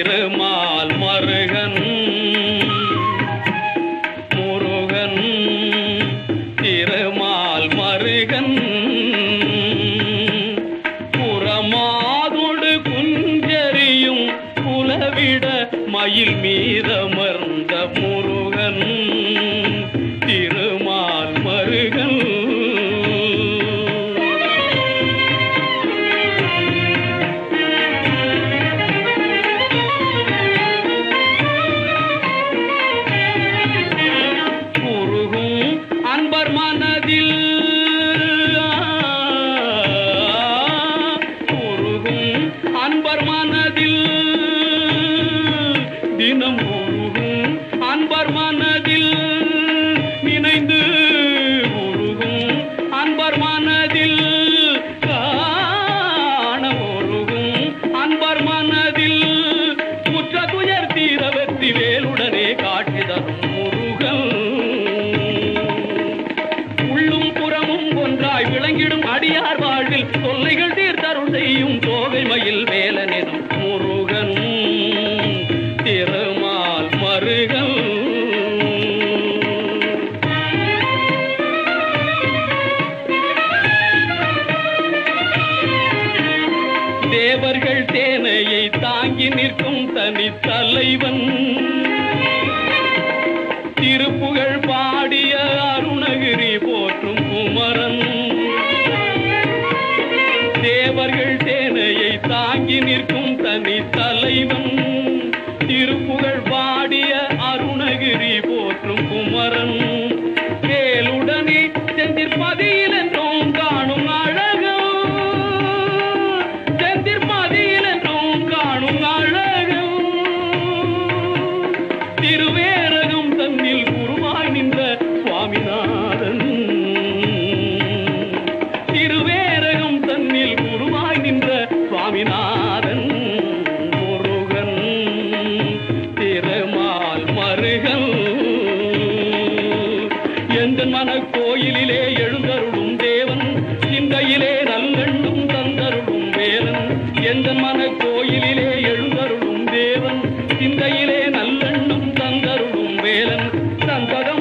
திருமால் மருகன் முருகன் திருமால் மருகன் புறமாதொடு குஞ்சரியும் புலவிட மயில் மீதமர்ந்த முருகன் திருமால் மருகன் குருகும் அன்பர் மனதில் குருகும் அன்பர் மனதில் தினம் உருகும் அன்பர் மனதில் நினைந்து உருகும் அன்பர் மனதில் காண உருகும் அன்பர் மனதில் குற்ற துயர் தீர வெற்றி வேலுடனே காட்சி தரும் முருகன் உள்ளும் புறமும் ஒன்றாய் விளங்கிடும் அடியார் வாழ்வில் தொல்லைகள் தீர்த்தருள் செய்யும் தோகை மயில் வேலனிடம் முருகன் திருமால் மருகன் தேவர்கள் தேனையை தாங்கி நிற்கும் தனி தலைவன் திருப்புகழ் பாடிய அருணகிரி போற்றும் குமரன் தேவர்கள் சேனையை தாங்கி நிற்கும் தனி தலைவன் திருப்புகழ் பாடிய அருணகிரி போற்றும் குமரன் வேலுடனே செந்திற்பதியில் என்றும் காணும் அழகம் செந்திற்பதியில் என்றும் காணும் அழகம் திருவேரகம் தன்னில் குருவாய் நின்ற சுவாமிநாதன் திருவேரகம் தன்னில் குருவாய் நின்ற சுவாமிநாதன் முருகன் திருமால் மருகன் எந்த மன கோயிலிலே எழுந்தருளும் தேவன் சிந்தையிலே நல்லெண்ணும் தந்தருளும் வேலன் எந்த மன கோயிலிலே எழுந்தருளும் தேவன் சிந்தையிலே நல்லெண்ணும் தந்தருளும் வேலன் சந்ததம்